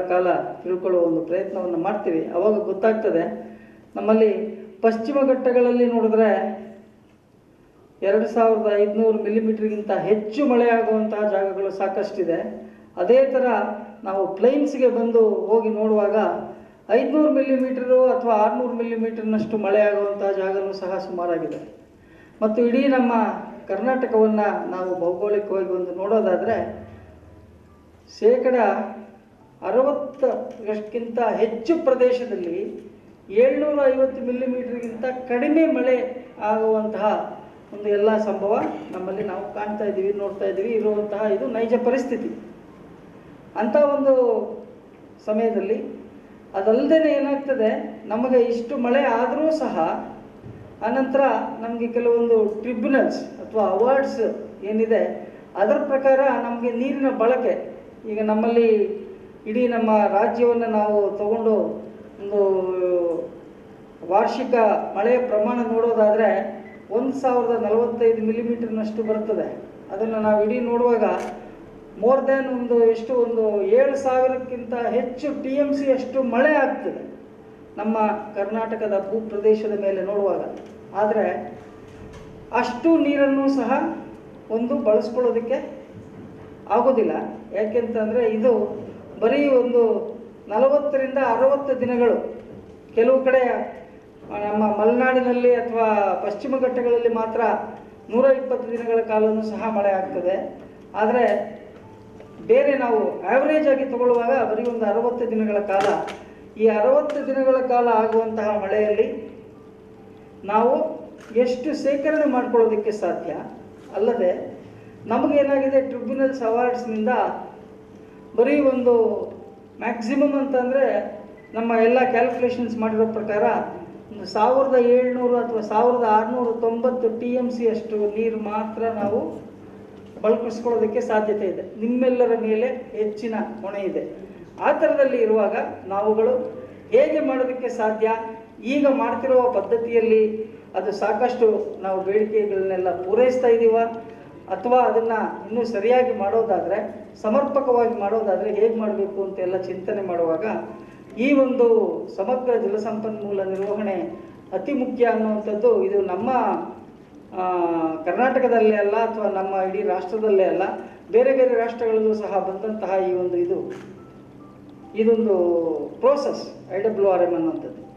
ಕಾಲ ತಿಳ್ಕೊಳ್ಳುವ ಒಂದು ಪ್ರಯತ್ನವನ್ನು ಮಾಡ್ತೀವಿ ಅವಾಗ ಗೊತ್ತಾಗ್ತದೆ ನಮ್ಮಲ್ಲಿ ಪಶ್ಚಿಮ ಘಟ್ಟಗಳಲ್ಲಿ ನೋಡಿದ್ರೆ ಎರಡು ಸಾವಿರದ ಐದುನೂರು ಮಿಲಿಮೀಟರ್ಗಿಂತ ಹೆಚ್ಚು ಮಳೆಯಾಗುವಂತಹ ಜಾಗಗಳು ಸಾಕಷ್ಟಿದೆ ಅದೇ ಥರ ನಾವು ಪ್ಲೈನ್ಸ್ಗೆ ಬಂದು ಹೋಗಿ ನೋಡುವಾಗ ಐದುನೂರು ಮಿಲಿಮೀಟರು ಅಥವಾ ಆರುನೂರು ಮಿಲಿಮೀಟರ್ನಷ್ಟು ಮಳೆಯಾಗುವಂತಹ ಜಾಗನೂ ಸಹ ಸುಮಾರಾಗಿದೆ ಮತ್ತು ಇಡೀ ನಮ್ಮ ಕರ್ನಾಟಕವನ್ನು ನಾವು ಭೌಗೋಳಿಕವಾಗಿ ಒಂದು ನೋಡೋದಾದರೆ ಶೇಕಡ ಅರವತ್ತಕ್ಕಿಂತ ಹೆಚ್ಚು ಪ್ರದೇಶದಲ್ಲಿ ಏಳ್ನೂರ ಐವತ್ತು ಮಿಲಿಮೀಟರ್ಗಿಂತ ಕಡಿಮೆ ಮಳೆ ಆಗುವಂತಹ ಒಂದು ಎಲ್ಲ ಸಂಭವ ನಮ್ಮಲ್ಲಿ ನಾವು ಕಾಣ್ತಾ ಇದ್ದೀವಿ ನೋಡ್ತಾ ಇದ್ದೀವಿ ಇರುವಂತಹ ಇದು ನೈಜ ಪರಿಸ್ಥಿತಿ ಅಂಥ ಒಂದು ಸಮಯದಲ್ಲಿ ಅದಲ್ಲದೆ ಏನಾಗ್ತದೆ ನಮಗೆ ಇಷ್ಟು ಮಳೆ ಆದರೂ ಸಹ ಆನಂತರ ನಮಗೆ ಕೆಲವೊಂದು ಟ್ರಿಬ್ಯುನಲ್ಸ್ ಅಥವಾ ಅವಾರ್ಡ್ಸ್ ಏನಿದೆ ಅದರ ಪ್ರಕಾರ ನಮಗೆ ನೀರಿನ ಬಳಕೆ ಈಗ ನಮ್ಮಲ್ಲಿ ಇಡೀ ನಮ್ಮ ರಾಜ್ಯವನ್ನು ನಾವು ತಗೊಂಡು ಒಂದು ವಾರ್ಷಿಕ ಮಳೆಯ ಪ್ರಮಾಣ ನೋಡೋದಾದರೆ ಒಂದು ಸಾವಿರದ ನಲವತ್ತೈದು ಮಿಲಿಮೀಟರ್ನಷ್ಟು ಬರ್ತದೆ ಅದನ್ನು ನಾವು ಇಡೀ ನೋಡುವಾಗ ಮೋರ್ ದೆನ್ ಒಂದು ಎಷ್ಟು ಒಂದು ಏಳು ಸಾವಿರಕ್ಕಿಂತ ಹೆಚ್ಚು ಟಿ ಎಮ್ ಸಿ ಅಷ್ಟು ಮಳೆ ಆಗ್ತದೆ ನಮ್ಮ ಕರ್ನಾಟಕದ ಭೂಪ್ರದೇಶದ ಮೇಲೆ ನೋಡುವಾಗ ಆದರೆ ಅಷ್ಟು ನೀರನ್ನು ಸಹ ಒಂದು ಬಳಸ್ಕೊಳ್ಳೋದಕ್ಕೆ ಆಗೋದಿಲ್ಲ ಯಾಕೆಂತಂದರೆ ಇದು ಬರೀ ಒಂದು ನಲವತ್ತರಿಂದ ಅರವತ್ತು ದಿನಗಳು ಕೆಲವು ಕಡೆ ನಮ್ಮ ಮಲೆನಾಡಿನಲ್ಲಿ ಅಥವಾ ಪಶ್ಚಿಮ ಘಟ್ಟಗಳಲ್ಲಿ ಮಾತ್ರ ನೂರ ಇಪ್ಪತ್ತು ದಿನಗಳ ಕಾಲವೂ ಸಹ ಮಳೆ ಆಗ್ತದೆ ಆದರೆ ಬೇರೆ ನಾವು ಆ್ಯಾವ್ರೇಜ್ ಆಗಿ ತಗೊಳ್ಳುವಾಗ ಬರೀ ಒಂದು ಅರವತ್ತು ದಿನಗಳ ಕಾಲ ಈ ಅರವತ್ತು ದಿನಗಳ ಕಾಲ ಆಗುವಂತಹ ಮಳೆಯಲ್ಲಿ ನಾವು ಎಷ್ಟು ಶೇಖರಣೆ ಮಾಡ್ಕೊಳ್ಳೋದಕ್ಕೆ ಸಾಧ್ಯ ಅಲ್ಲದೆ ನಮಗೇನಾಗಿದೆ ಟ್ರಿಬ್ಯುನಲ್ಸ್ ಅವಾರ್ಡ್ಸ್ನಿಂದ ಬರೀ ಒಂದು ಮ್ಯಾಕ್ಸಿಮಮ್ ಅಂತಂದರೆ ನಮ್ಮ ಎಲ್ಲ ಕ್ಯಾಲ್ಕುಲೇಷನ್ಸ್ ಮಾಡಿರೋ ಪ್ರಕಾರ ಒಂದು ಸಾವಿರದ ಏಳ್ನೂರು ಅಥವಾ ಸಾವಿರದ ಆರುನೂರ ತೊಂಬತ್ತು ಟಿ ಎಮ್ ಸಿ ಅಷ್ಟು ನೀರು ಮಾತ್ರ ನಾವು ಬಳಕಿಸ್ಕೊಳ್ಳೋದಕ್ಕೆ ಸಾಧ್ಯತೆ ಇದೆ ನಿಮ್ಮೆಲ್ಲರ ಮೇಲೆ ಹೆಚ್ಚಿನ ಹೊಣೆ ಇದೆ ಆ ಥರದಲ್ಲಿ ಇರುವಾಗ ನಾವುಗಳು ಹೇಗೆ ಮಾಡೋದಕ್ಕೆ ಸಾಧ್ಯ ಈಗ ಮಾಡ್ತಿರುವ ಪದ್ಧತಿಯಲ್ಲಿ ಅದು ಸಾಕಷ್ಟು ನಾವು ಬೇಡಿಕೆಗಳನ್ನೆಲ್ಲ ಪೂರೈಸ್ತಾ ಇದ್ದೀವ ಅಥವಾ ಅದನ್ನು ಇನ್ನೂ ಸರಿಯಾಗಿ ಮಾಡೋದಾದರೆ ಸಮರ್ಪಕವಾಗಿ ಮಾಡೋದಾದರೆ ಹೇಗೆ ಮಾಡಬೇಕು ಅಂತೆಲ್ಲ ಚಿಂತನೆ ಮಾಡುವಾಗ ಈ ಒಂದು ಸಮಗ್ರ ಜಲಸಂಪನ್ಮೂಲ ನಿರ್ವಹಣೆ ಅತಿ ಮುಖ್ಯ ಅನ್ನುವಂಥದ್ದು ಇದು ನಮ್ಮ ಆ, ಕರ್ನಾಟಕದಲ್ಲೇ ಅಲ್ಲ ಅಥವಾ ನಮ್ಮ ಇಡೀ ರಾಷ್ಟ್ರದಲ್ಲೇ ಅಲ್ಲ ಬೇರೆ ಬೇರೆ ರಾಷ್ಟ್ರಗಳಲ್ಲೂ ಸಹ ಬಂದಂತಹ ಈ ಒಂದು ಇದು ಇದೊಂದು process I W R M ಅನ್ನುವಂಥದ್ದು